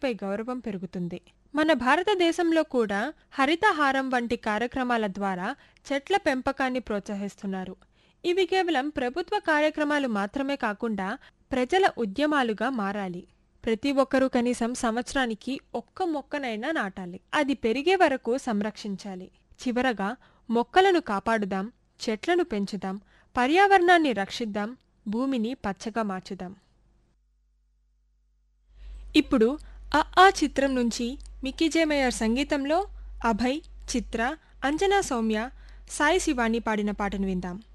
ప్రకృతిపై గౌరవం పెరుగుతుంది మన భారతదేశంలో కూడా హరితహారం వంటి కార్యక్రమాల ద్వారా చెట్ల పెంపకాన్ని ప్రోత్సహిస్తున్నారు ఇవి కేవలం ప్రభుత్వ కార్యక్రమాలు మాత్రమే కాకుండా ప్రజల ఉద్యమాలుగా మారాలి ప్రతి ఒక్కరూ కనీసం సంవత్సరానికి ఒక్క మొక్కనైనా నాటాలి అది పెరిగే వరకు సంరక్షించాలి చివరగా మొక్కలను కాపాడుదాం చెట్లను పెంచుదాం పర్యావరణాన్ని రక్షిద్దాం భూమిని పచ్చగా మార్చుదాం ఇప్పుడు అ ఆ చిత్రం నుంచి మిక్కీ జే మేయర్ సంగీతంలో అభయ్ చిత్ర అంజనా సౌమ్య సాయి శివాని పాడిన పాటను విందాం